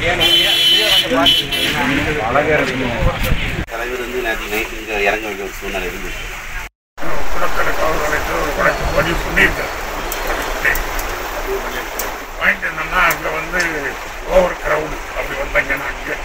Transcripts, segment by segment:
தலைவர் வந்து நேற்று நைட்டு இங்கே இறங்க வேண்டிய ஒரு சூழ்நிலை இருந்துச்சு குளக்கணக்கு அவர்களுக்கு ஒரு வழக்கு பதிவு பண்ணியிருக்காரு பாயிண்ட் என்னன்னா அங்கே வந்து ஓவர் கிரவுடு அப்படி வந்தாங்கன்னா அங்கே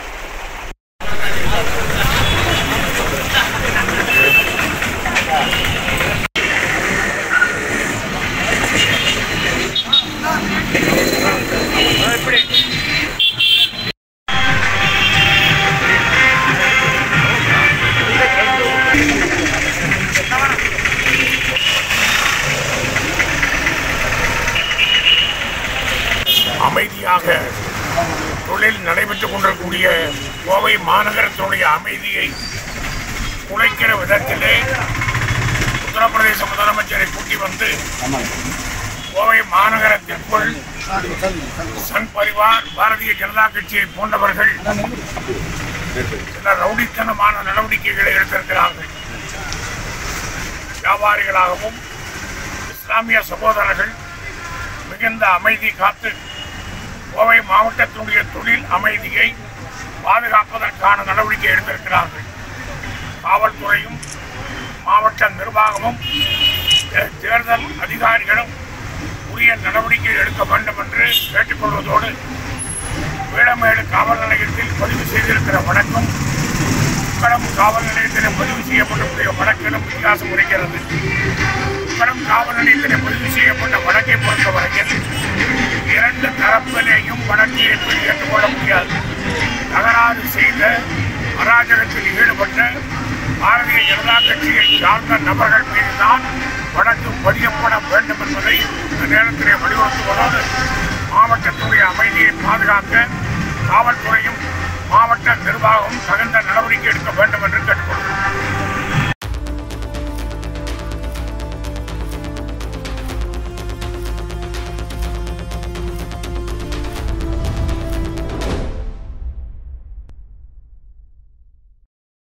அமைதியாக தொழில் நடைபெற்றுக் கொண்டிருக்கூடிய கோவை மாநகரத்தினுடைய அமைதியை குலைக்கிற விதத்திலே உத்தரப்பிரதேச முதலமைச்சரை கூட்டி வந்து கோவை மாநகரத்திற்குள் சங் பரிவார் பாரதிய ஜனதா கட்சியை போன்றவர்கள் சில ரவுடித்தனமான நடவடிக்கைகளை எடுத்திருக்கிறார்கள் வியாபாரிகளாகவும் இஸ்லாமிய சகோதரர்கள் மிகுந்த அமைதி காத்து கோவை மாவட்டத்தினுடைய தொழில் அமைதியை பாதுகாப்பதற்கான நடவடிக்கை எடுத்திருக்கிறார்கள் காவல்துறையும் மாவட்ட நிர்வாகமும் தே- தேர்தல் அதிகாரிகளும் உரிய நடவடிக்கை எடுக்க வேண்டும் என்று கேட்டுக்கொள்வதோடு வீடமேடு காவல் நிலையத்தில் பதிவு செய்திருக்கிற வழக்கும் உக்கடம் காவல் நிலையத்தில் பதிவு செய்யப்படக்கூடிய வழக்கிலும் வித்தியாசம் இருக்கிறது உக்கடம் காவல் நிலையத்தில் பதிவு செய்யப்பட்ட வழக்கை பொறுத்தவரையில் இரண்டு தரப்பிலேயும் வழக்கை எப்படி ஏற்றுக்கொள்ள முடியாது தகராறு செய்த அராஜகத்தில் ஈடுபட்ட பாரதிய ஜனதா கட்சியை சார்ந்த நபர்கள் மீதுதான் வழக்கு பதியப்பட வேண்டும் என்பதை இந்த நேரத்திலே வலியுறுத்துவதோடு மாவட்டத்துடைய அமைதியை பாதுகாக்க காவல்துறையும் மாவட்ட நிர்வாகமும் தகுந்த நடவடிக்கை எடுக்க வேண்டும் என்று கேட்டுக்கொள்கிறேன்